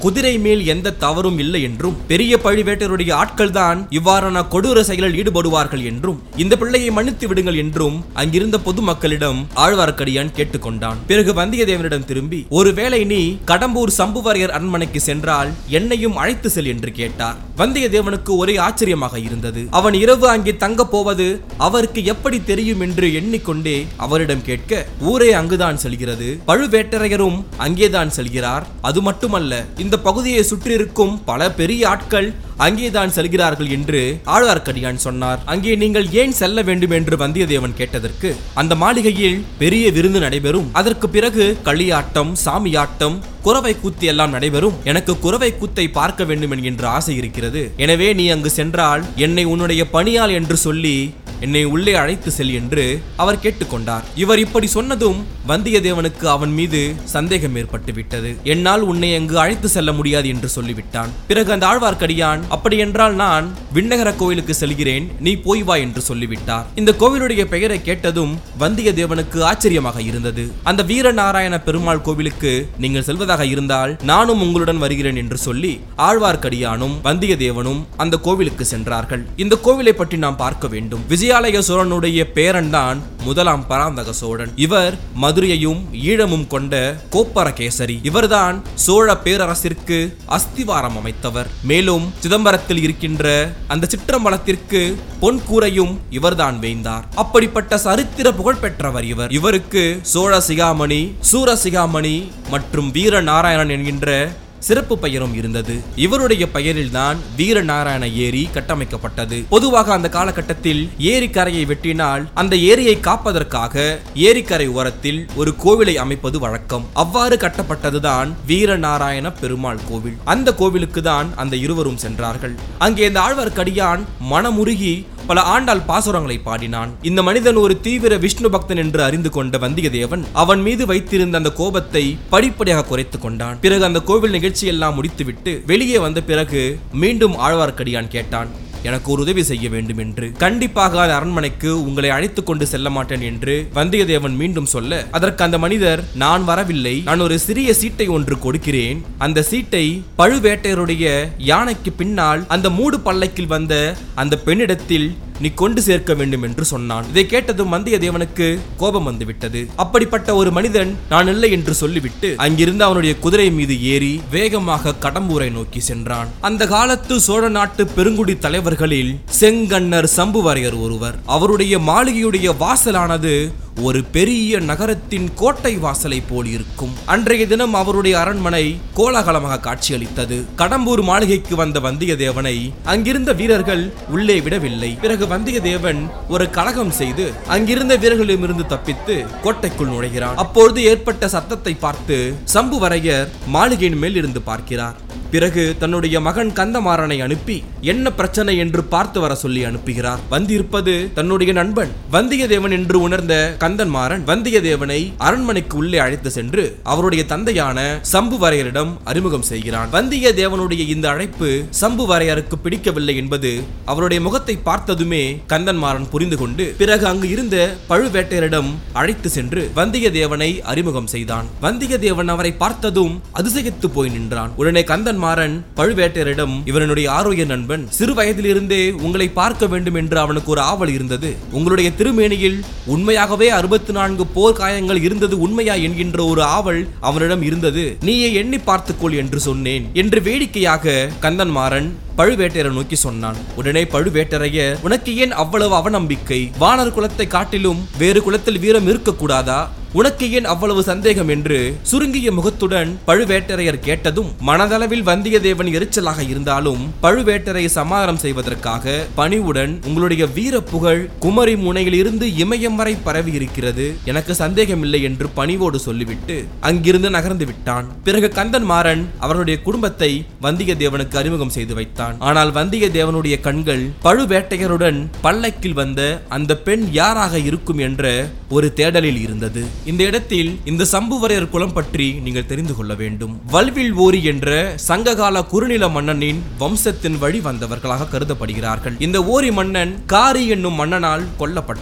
குதிரை மேல் எந்த தவறும் இல்லை என்றும் பெரிய பழுவேட்டருடைய ஆட்கள் தான் இவ்வாறான கொடூர செயலில் ஈடுபடுவார்கள் என்றும் இந்த பிள்ளையை மன்னித்து விடுங்கள் என்றும் அங்கிருந்த பொதுமக்களிடம் ஆழ்வார்க்கடியான் கேட்டுக்கொண்டான் பிறகு வந்தியத்தேவனிடம் திரும்பி ஒருவேளை நீ கடம்பூர் சம்புவரையர் அரண்மனைக்கு சென்றால் என்னையும் அழைத்து செல் என்று கேட்டார் வந்தியத்தேவனுக்கு ஒரே ஆச்சரியமாக இருந்தது அவன் இரவு அங்கே தங்க போவது அவருக்கு எப்படி தெரியும் என்று எண்ணிக்கொண்டே அவரிடம் கேட்க ஊரே அங்குதான் செல்கிறது பழுவேட்டரையரும் அங்கேதான் செல்கிறார் அது மட்டுமல்ல இந்த பகுதியை சுற்றியிருக்கும் பல பெரிய ஆட்கள் அங்கேதான் செல்கிறார்கள் என்று ஆழ்வார்க்கடியான் சொன்னார் அங்கே நீங்கள் ஏன் செல்ல வேண்டும் என்று வந்தியத்தேவன் கேட்டதற்கு அந்த மாளிகையில் பெரிய விருந்து நடைபெறும் அதற்கு பிறகு களியாட்டம் சாமியாட்டம் குறவை கூத்து எல்லாம் நடைபெறும் எனக்கு குறவை கூத்தை பார்க்க வேண்டும் என்கின்ற ஆசை இருக்கிறது எனவே நீ அங்கு சென்றால் என்னை உன்னுடைய பணியாள் என்று சொல்லி என்னை உள்ளே அழைத்து செல் என்று அவர் கேட்டுக்கொண்டார் இவர் இப்படி சொன்னதும் வந்தியத்தேவனுக்கு அவன் மீது சந்தேகம் ஏற்பட்டு விட்டது என்னால் உன்னை அங்கு அழைத்து செல்ல முடியாது என்று சொல்லிவிட்டான் பிறகு அந்த ஆழ்வார்க்கடியான் அப்படியென்றால் நான் விண்ணகர கோயிலுக்கு செல்கிறேன் நீ போய் வா என்று சொல்லிவிட்டார் இந்த கோவிலுடைய பெயரை கேட்டதும் வந்தியத்தேவனுக்கு ஆச்சரியமாக இருந்தது அந்த வீரநாராயண பெருமாள் கோவிலுக்கு நீங்கள் செல்வதாக இருந்தால் நானும் உங்களுடன் வருகிறேன் என்று சொல்லி ஆழ்வார்க்கடியானும் வந்தியத்தேவனும் அந்த கோவிலுக்கு சென்றார்கள் இந்த கோவிலை பற்றி நாம் பார்க்க வேண்டும் விஜயாலய சோழனுடைய பேரன்தான் முதலாம் பராந்தக சோழன் இவர் மதுரையையும் ஈழமும் கொண்ட கோப்பரகேசரி இவர்தான் சோழ பேரரசிற்கு அஸ்திவாரம் அமைத்தவர் மேலும் சிதம்பரத்தில் இருக்கின்ற அந்த சிற்றம்பலத்திற்கு பொன் கூரையும் இவர்தான் வேய்ந்தார் அப்படிப்பட்ட சரித்திர புகழ் பெற்றவர் இவர் இவருக்கு சோழ சிகாமணி சூர சிகாமணி மற்றும் வீர நாராயணன் என்கின்ற சிறப்பு பெயரும் இருந்தது இவருடைய பெயரில்தான் வீரநாராயண ஏரி கட்டமைக்கப்பட்டது பொதுவாக அந்த காலகட்டத்தில் ஏரி கரையை வெட்டினால் அந்த ஏரியை காப்பதற்காக ஏரிக்கரை ஓரத்தில் ஒரு கோவிலை அமைப்பது வழக்கம் அவ்வாறு கட்டப்பட்டதுதான் வீரநாராயண பெருமாள் கோவில் அந்த கோவிலுக்கு தான் அந்த இருவரும் சென்றார்கள் அங்கே இந்த ஆழ்வார்க்கடியான் மனமுருகி பல ஆண்டாள் பாசுரங்களை பாடினான் இந்த மனிதன் ஒரு தீவிர விஷ்ணு பக்தன் என்று அறிந்து கொண்ட வந்தியத்தேவன் அவன் மீது வைத்திருந்த அந்த கோபத்தை படிப்படியாக குறைத்துக் கொண்டான் பிறகு அந்த கோவில் நிகழ்ச்சியெல்லாம் முடித்துவிட்டு வெளியே வந்த பிறகு மீண்டும் ஆழ்வார்க்கடியான் கேட்டான் எனக்கு ஒரு உதவி செய்ய வேண்டும் என்று கண்டிப்பாக அந்த அரண்மனைக்கு உங்களை அழைத்துக் கொண்டு செல்ல மாட்டேன் என்று வந்தியத்தேவன் மீண்டும் சொல்ல அதற்கு அந்த மனிதர் நான் வரவில்லை நான் ஒரு சிறிய சீட்டை ஒன்று கொடுக்கிறேன் அந்த சீட்டை பழுவேட்டையருடைய யானைக்கு பின்னால் அந்த மூடு பல்லக்கில் வந்த அந்த பெண்ணிடத்தில் நீ கொண்டு சேர்க்க வேண்டும் என்று சொன்னான் இதை கேட்டதும் வந்தியத்தேவனுக்கு கோபம் வந்துவிட்டது அப்படிப்பட்ட ஒரு மனிதன் நான் இல்லை என்று சொல்லிவிட்டு அங்கிருந்து அவனுடைய குதிரை மீது ஏறி வேகமாக கடம்பூரை நோக்கி சென்றான் அந்த காலத்து சோழ நாட்டு பெருங்குடி தலைவர்களில் செங்கண்ணர் சம்புவரையர் ஒருவர் அவருடைய மாளிகையுடைய வாசலானது ஒரு பெரிய நகரத்தின் கோட்டை வாசலை போல் இருக்கும் அன்றைய தினம் அவருடைய அரண்மனை கோலாகலமாக காட்சியளித்தது கடம்பூர் மாளிகைக்கு வந்த வந்தியத்தேவனை அங்கிருந்த வீரர்கள் உள்ளே விடவில்லை பிறகு வந்தியத்தேவன் ஒரு கலகம் செய்து அங்கிருந்த வீரர்களிடமிருந்து தப்பித்து கோட்டைக்குள் நுழைகிறான் அப்பொழுது ஏற்பட்ட சத்தத்தை பார்த்து சம்புவரையர் மாளிகையின் மேல் இருந்து பார்க்கிறார் பிறகு தன்னுடைய மகன் கந்தமாறனை அனுப்பி என்ன பிரச்சனை என்று பார்த்து வர சொல்லி அனுப்புகிறார் வந்திருப்பது தன்னுடைய நண்பன் வந்தியத்தேவன் என்று உணர்ந்த கந்தன்மாறன் வந்தியத்தேவனை அரண்மனைக்கு உள்ளே அழைத்து சென்று அவருடைய தந்தையான சம்புவரையரிடம் அறிமுகம் செய்கிறான் வந்தியத்தேவனுடைய இந்த அழைப்பு சம்புவரையருக்கு பிடிக்கவில்லை என்பது அவருடைய முகத்தை பார்த்ததுமே கந்தன்மாறன் புரிந்து கொண்டு பிறகு அங்கு இருந்த பழுவேட்டையரிடம் அழைத்து சென்று வந்தியத்தேவனை அறிமுகம் செய்தான் வந்தியத்தேவன் அவரை பார்த்ததும் அதிசயித்து போய் நின்றான் உடனே கந்தன்மாறன் பழுவேட்டையரிடம் இவனுடைய ஆரோக்கிய நண்பன் சிறு வயதிலிருந்தே உங்களை பார்க்க வேண்டும் என்று அவனுக்கு ஒரு ஆவல் இருந்தது உங்களுடைய திருமேனியில் உண்மையாகவே அறுபத்தி நான்கு போர் காயங்கள் இருந்தது உண்மையா என்கின்ற ஒரு ஆவல் அவனிடம் இருந்தது நீயே எண்ணி பார்த்துக்கொள் என்று சொன்னேன் என்று வேடிக்கையாக கந்தன்மாறன் பழுவேட்டரை நோக்கி சொன்னான் உடனே பழுவேட்டரையர் உனக்கு ஏன் அவ்வளவு அவநம்பிக்கை வானர் குலத்தை காட்டிலும் வேறு குலத்தில் வீரம் இருக்கக்கூடாதா உனக்கு ஏன் அவ்வளவு சந்தேகம் என்று சுருங்கிய முகத்துடன் பழுவேட்டரையர் கேட்டதும் மனதளவில் வந்தியத்தேவன் எரிச்சலாக இருந்தாலும் பழுவேட்டரை சமாதானம் செய்வதற்காக பணிவுடன் உங்களுடைய வீர புகழ் குமரி முனையில் இருந்து இமயம் வரை பரவி இருக்கிறது எனக்கு சந்தேகமில்லை என்று பணிவோடு சொல்லிவிட்டு அங்கிருந்து நகர்ந்து விட்டான் பிறகு கந்தன் மாறன் அவருடைய குடும்பத்தை வந்தியத்தேவனுக்கு அறிமுகம் செய்து வைத்தான் ஆனால் வந்தியத்தேவனுடைய கண்கள் பழுவேட்டையருடன் பல்லக்கில் வந்த அந்த பெண் யாராக இருக்கும் என்ற ஒரு தேடலில் இருந்தது இந்த இடத்தில் இந்த சம்புவரையர் குலம் பற்றி நீங்கள் தெரிந்து கொள்ள வேண்டும் வல்வில் ஓரி என்ற சங்ககால குறுநில மன்னனின் வம்சத்தின் வழி வந்தவர்களாக கருதப்படுகிறார்கள் இந்த ஓரி மன்னன் காரி என்னும் மன்னனால் கொல்லப்பட்டான்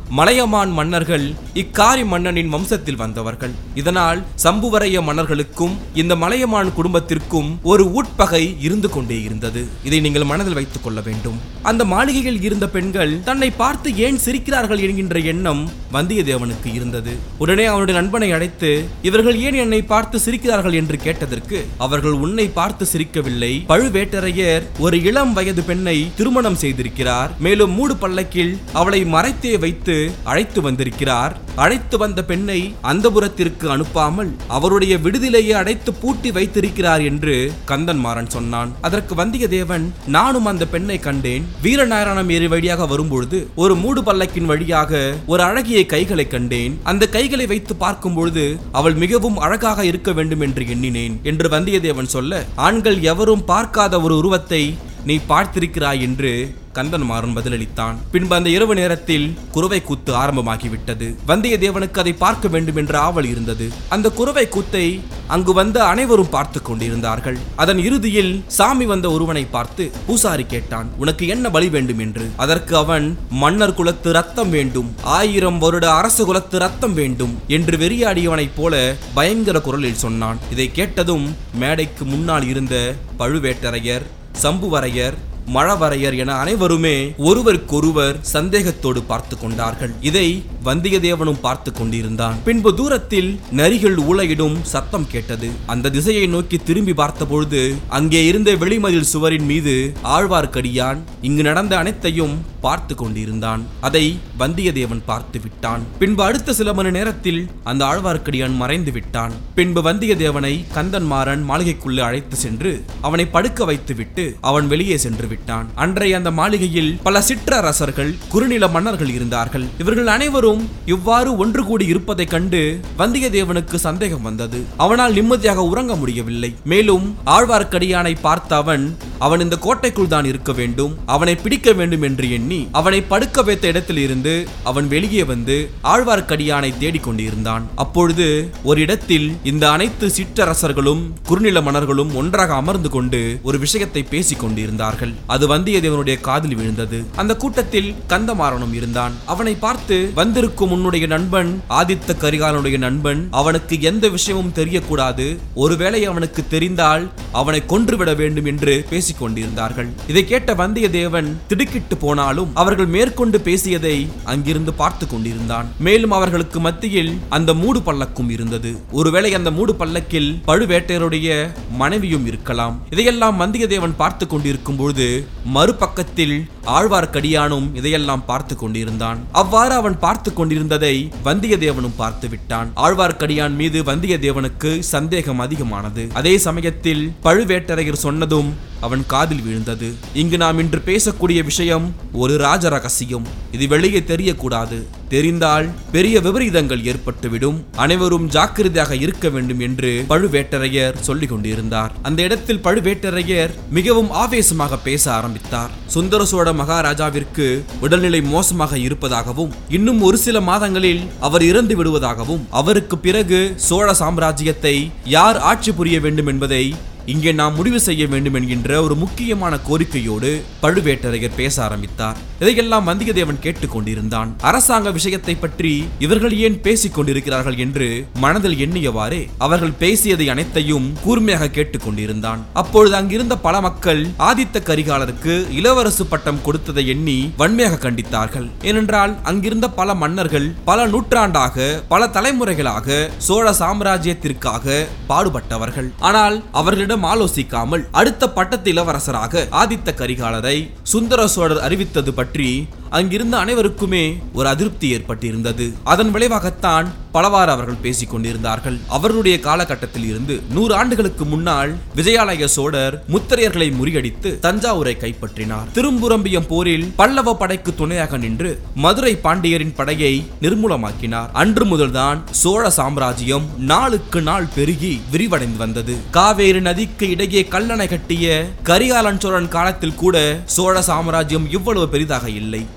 மலையமான் மன்னர்கள் இக்காரி மன்னனின் வம்சத்தில் வந்தவர்கள் இதனால் சம்புவரைய மன்னர்களுக்கும் இந்த மலையமான் குடும்பத்திற்கும் ஒரு உட்பகை இருந்து கொண்டே இருந்தது இதை நீங்கள் மனதில் வைத்துக் கொள்ள வேண்டும் அந்த மாளிகையில் இருந்த பெண்கள் தன்னை பார்த்து ஏன் சிரிக்கிறார்கள் என்கின்ற எண்ணம் வந்தியத்தேவனுக்கு இருந்தது உடனே அவனுடைய நண்பனை அழைத்து இவர்கள் ஏன் என்னை பார்த்து சிரிக்கிறார்கள் என்று கேட்டதற்கு அவர்கள் உன்னை பார்த்து சிரிக்கவில்லை பழுவேட்டரையர் ஒரு இளம் வயது பெண்ணை திருமணம் செய்திருக்கிறார் மேலும் மூடு பல்லக்கில் அவளை மறைத்தே வைத்து அழைத்து வந்திருக்கிறார் அழைத்து வந்த பெண்ணை அந்தபுரத்திற்கு அனுப்பாமல் அவருடைய விடுதிலேயே அடைத்து பூட்டி வைத்திருக்கிறார் என்று கந்தன்மாறன் சொன்னான் அதற்கு வந்தியத்தேவன் நானும் அந்த பெண்ணை கண்டேன் வீரநாராயணம் ஏரி வழியாக வரும்பொழுது ஒரு மூடு பல்லக்கின் வழியாக ஒரு அழகிய கைகளை கண்டேன் அந்த கைகளை வைத்து பார்க்கும் பொழுது அவள் மிகவும் அழகாக இருக்க வேண்டும் என்று எண்ணினேன் என்று வந்தியத்தேவன் சொல்ல ஆண்கள் எவரும் பார்க்காத ஒரு உருவத்தை நீ பார்த்திருக்கிறாய் என்று கந்தன்மாறன் பதிலளித்தான் பின்பு அந்த இரவு நேரத்தில் குறவை கூத்து ஆரம்பமாகிவிட்டது வந்தியத்தேவனுக்கு அதை பார்க்க வேண்டும் என்ற ஆவல் இருந்தது அந்த குறவை கூத்தை அங்கு வந்த அனைவரும் பார்த்து கொண்டிருந்தார்கள் அதன் இறுதியில் சாமி வந்த ஒருவனை பார்த்து பூசாரி கேட்டான் உனக்கு என்ன பலி வேண்டும் என்று அதற்கு அவன் மன்னர் குலத்து ரத்தம் வேண்டும் ஆயிரம் வருட அரச குலத்து ரத்தம் வேண்டும் என்று வெறியாடியவனைப் போல பயங்கர குரலில் சொன்னான் இதை கேட்டதும் மேடைக்கு முன்னால் இருந்த பழுவேட்டரையர் சம்புவரையர் மழவரையர் என அனைவருமே ஒருவருக்கொருவர் சந்தேகத்தோடு பார்த்து கொண்டார்கள் இதை வந்தியத்தேவனும் பார்த்து கொண்டிருந்தான் பின்பு தூரத்தில் நரிகள் ஊளையிடும் சத்தம் கேட்டது அந்த திசையை நோக்கி திரும்பி பார்த்தபொழுது அங்கே இருந்த வெளிமதில் சுவரின் மீது ஆழ்வார்க்கடியான் இங்கு நடந்த அனைத்தையும் பார்த்து கொண்டிருந்தான் அதை வந்தியத்தேவன் பார்த்து விட்டான் பின்பு அடுத்த சில மணி நேரத்தில் அந்த ஆழ்வார்க்கடியான் மறைந்து விட்டான் பின்பு வந்தியத்தேவனை கந்தன்மாறன் மாளிகைக்குள்ளே அழைத்து சென்று அவனை படுக்க வைத்துவிட்டு அவன் வெளியே சென்று விட்டான் அன்றைய அந்த மாளிகையில் பல சிற்றரசர்கள் குறுநில மன்னர்கள் இருந்தார்கள் இவர்கள் அனைவரும் இவ்வாறு ஒன்று கூடி இருப்பதைக் கண்டு வந்தியத்தேவனுக்கு சந்தேகம் வந்தது அவனால் நிம்மதியாக உறங்க முடியவில்லை மேலும் ஆழ்வார்க்கடியானை பார்த்த அவன் அவன் இந்த கோட்டைக்குள் தான் இருக்க வேண்டும் அவனை பிடிக்க வேண்டும் என்று எண்ணி அவனை படுக்க வைத்த இடத்தில் இருந்து அவன் வெளியே வந்து ஆழ்வார்க்கடியானை தேடிக் கொண்டிருந்தான் அப்பொழுது ஒரு இடத்தில் இந்த அனைத்து சிற்றரசர்களும் குறுநில மன்னர்களும் ஒன்றாக அமர்ந்து கொண்டு ஒரு விஷயத்தை பேசிக் கொண்டிருந்தார்கள் அது வந்தியத்தேவனுடைய காதில் விழுந்தது அந்த கூட்டத்தில் கந்தமாறனும் இருந்தான் அவனை பார்த்து வந்திருக்கும் உன்னுடைய நண்பன் ஆதித்த கரிகாலனுடைய நண்பன் அவனுக்கு எந்த விஷயமும் தெரியக்கூடாது ஒருவேளை அவனுக்கு தெரிந்தால் அவனை கொன்றுவிட வேண்டும் என்று பேசிக் கொண்டிருந்தார்கள் இதை கேட்ட வந்தியத்தேவன் திடுக்கிட்டு போனாலும் அவர்கள் மேற்கொண்டு பேசியதை அங்கிருந்து பார்த்து கொண்டிருந்தான் மேலும் அவர்களுக்கு மத்தியில் அந்த மூடு பல்லக்கும் இருந்தது ஒருவேளை அந்த மூடு பல்லக்கில் பழுவேட்டையருடைய மனைவியும் இருக்கலாம் இதையெல்லாம் வந்தியத்தேவன் பார்த்து கொண்டிருக்கும் பொழுது மறுபக்கத்தில் ஆழ்வார்க்கடியானும் இதையெல்லாம் பார்த்து கொண்டிருந்தான் அவ்வாறு அவன் பார்த்து கொண்டிருந்ததை வந்தியத்தேவனும் பார்த்து விட்டான் ஆழ்வார்க்கடியான் மீது வந்தியத்தேவனுக்கு சந்தேகம் அதிகமானது அதே சமயத்தில் பழுவேட்டரையர் சொன்னதும் அவன் காதில் விழுந்தது இங்கு நாம் இன்று பேசக்கூடிய விஷயம் ஒரு ராஜ ரகசியம் இது வெளியே தெரியக்கூடாது தெரிந்தால் பெரிய விபரீதங்கள் ஏற்பட்டுவிடும் அனைவரும் ஜாக்கிரதையாக இருக்க வேண்டும் என்று பழுவேட்டரையர் சொல்லிக் கொண்டிருந்தார் அந்த இடத்தில் பழுவேட்டரையர் மிகவும் ஆவேசமாக பேச ஆரம்பித்தார் சுந்தர சோழ மகாராஜாவிற்கு உடல்நிலை மோசமாக இருப்பதாகவும் இன்னும் ஒரு சில மாதங்களில் அவர் இறந்து விடுவதாகவும் அவருக்கு பிறகு சோழ சாம்ராஜ்யத்தை யார் ஆட்சி புரிய வேண்டும் என்பதை இங்கே நாம் முடிவு செய்ய வேண்டும் என்கின்ற ஒரு முக்கியமான கோரிக்கையோடு பழுவேட்டரையர் பேச ஆரம்பித்தார் இதையெல்லாம் வந்தியத்தேவன் கேட்டுக்கொண்டிருந்தான் அரசாங்க விஷயத்தை பற்றி இவர்கள் ஏன் பேசிக் கொண்டிருக்கிறார்கள் என்று மனதில் எண்ணியவாறே அவர்கள் பேசியதை அனைத்தையும் கூர்மையாக கேட்டுக்கொண்டிருந்தான் அப்பொழுது அங்கிருந்த பல மக்கள் ஆதித்த கரிகாலருக்கு இளவரசு பட்டம் கொடுத்ததை எண்ணி வன்மையாக கண்டித்தார்கள் ஏனென்றால் அங்கிருந்த பல மன்னர்கள் பல நூற்றாண்டாக பல தலைமுறைகளாக சோழ சாம்ராஜ்யத்திற்காக பாடுபட்டவர்கள் ஆனால் அவர்களிடம் ஆலோசிக்காமல் அடுத்த பட்டத்து இளவரசராக ஆதித்த கரிகாலரை சுந்தர சோழர் அறிவித்தது பற்றி அங்கிருந்த அனைவருக்குமே ஒரு அதிருப்தி ஏற்பட்டிருந்தது அதன் விளைவாகத்தான் பலவாறு அவர்கள் பேசிக் கொண்டிருந்தார்கள் அவர்களுடைய காலகட்டத்தில் இருந்து நூறு ஆண்டுகளுக்கு முன்னால் விஜயாலய சோழர் முத்திரையர்களை முறியடித்து தஞ்சாவூரை கைப்பற்றினார் திரும்புரம்பியம் போரில் பல்லவ படைக்கு துணையாக நின்று மதுரை பாண்டியரின் படையை நிர்மூலமாக்கினார் அன்று முதல்தான் சோழ சாம்ராஜ்யம் நாளுக்கு நாள் பெருகி விரிவடைந்து வந்தது காவேரி நதிக்கு இடையே கல்லணை கட்டிய கரிகாலன் சோழன் காலத்தில் கூட சோழ சாம்ராஜ்யம் இவ்வளவு பெரிதாக இல்லை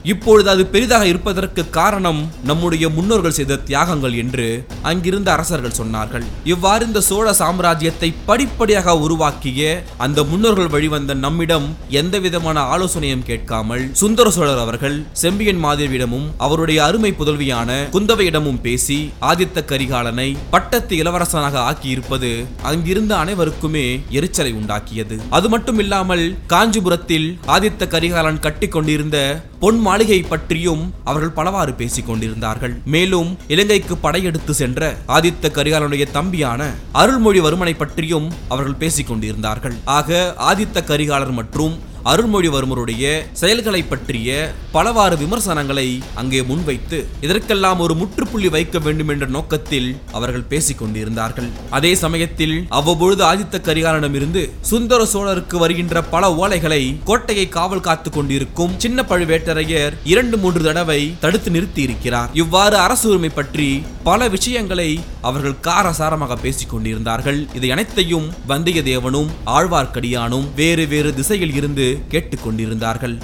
இப்பொழுது அது பெரிதாக இருப்பதற்கு காரணம் நம்முடைய முன்னோர்கள் செய்த தியாகங்கள் என்று அங்கிருந்த அரசர்கள் சொன்னார்கள் இவ்வாறு இந்த சோழ சாம்ராஜ்யத்தை படிப்படியாக உருவாக்கிய அந்த முன்னோர்கள் வழிவந்த நம்மிடம் எந்த விதமான ஆலோசனையும் கேட்காமல் சுந்தர சோழர் அவர்கள் செம்பியன் மாதேவியிடமும் அவருடைய அருமை புதல்வியான குந்தவையிடமும் பேசி ஆதித்த கரிகாலனை பட்டத்து இளவரசனாக ஆக்கி இருப்பது அங்கிருந்த அனைவருக்குமே எரிச்சலை உண்டாக்கியது அது மட்டும் இல்லாமல் காஞ்சிபுரத்தில் ஆதித்த கரிகாலன் கட்டிக் கொண்டிருந்த பொன் மாளிகை பற்றியும் அவர்கள் பலவாறு பேசிக் கொண்டிருந்தார்கள் மேலும் இலங்கைக்கு படையெடுத்து சென்ற ஆதித்த கரிகாலனுடைய தம்பியான அருள்மொழிவர்மனை பற்றியும் அவர்கள் பேசிக் கொண்டிருந்தார்கள் ஆக ஆதித்த கரிகாலர் மற்றும் அருள்மொழிவர்மருடைய செயல்களை பற்றிய பலவாறு விமர்சனங்களை அங்கே முன்வைத்து இதற்கெல்லாம் ஒரு முற்றுப்புள்ளி வைக்க வேண்டும் என்ற நோக்கத்தில் அவர்கள் பேசிக் கொண்டிருந்தார்கள் அதே சமயத்தில் அவ்வப்பொழுது ஆதித்த கரிகாலனிடமிருந்து சுந்தர சோழருக்கு வருகின்ற பல ஓலைகளை கோட்டையை காவல் காத்துக் கொண்டிருக்கும் சின்ன பழுவேட்டரையர் இரண்டு மூன்று தடவை தடுத்து நிறுத்தி இருக்கிறார் இவ்வாறு அரசு உரிமை பற்றி பல விஷயங்களை அவர்கள் காரசாரமாக பேசிக் கொண்டிருந்தார்கள் இதை அனைத்தையும் வந்தியத்தேவனும் ஆழ்வார்க்கடியானும் வேறு வேறு திசையில் இருந்து கேட்டுக்கொண்டிருந்தார்கள்